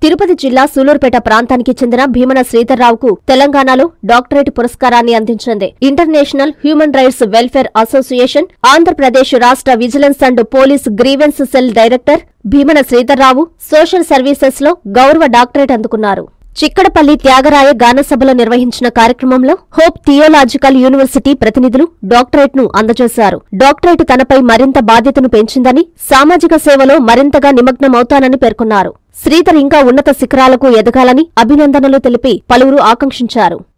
తిరుపతి జిల్లా సూలూరుపేట ప్రాంతానికి చెందిన భీమన శ్రీధర్రావుకు తెలంగాణలో డాక్టరేట్ పురస్కారాన్ని అందించింది international human rights welfare association Andhra Pradesh రాష్ట్ర vigilance and police grievance cell director Bheemana Sridhar Rao social services లో గౌరవ డాక్టరేట్ అందుకున్నారు చిక్కడపల్లి త్యాగరాయ గానసభలో నిర్వహించిన కార్యక్రమంలో హోప్ థియోలాజికల్ యూనివర్సిటీ ప్రతినిధులు డాక్టరేట్ ను అందజేశారు డాక్టరేట్ తనపై మరింత బాధ్యతను పెంచిందని సామాజిక సేవలో మరింతగా నిమగ్నమవుతానని పేర్కొన్నారు శ్రీధర్ ఇంకా ఉన్నత శిఖరాలకు ఎదగాలని అభినందనలు తెలిపి పలువురు ఆకాంక్షించారు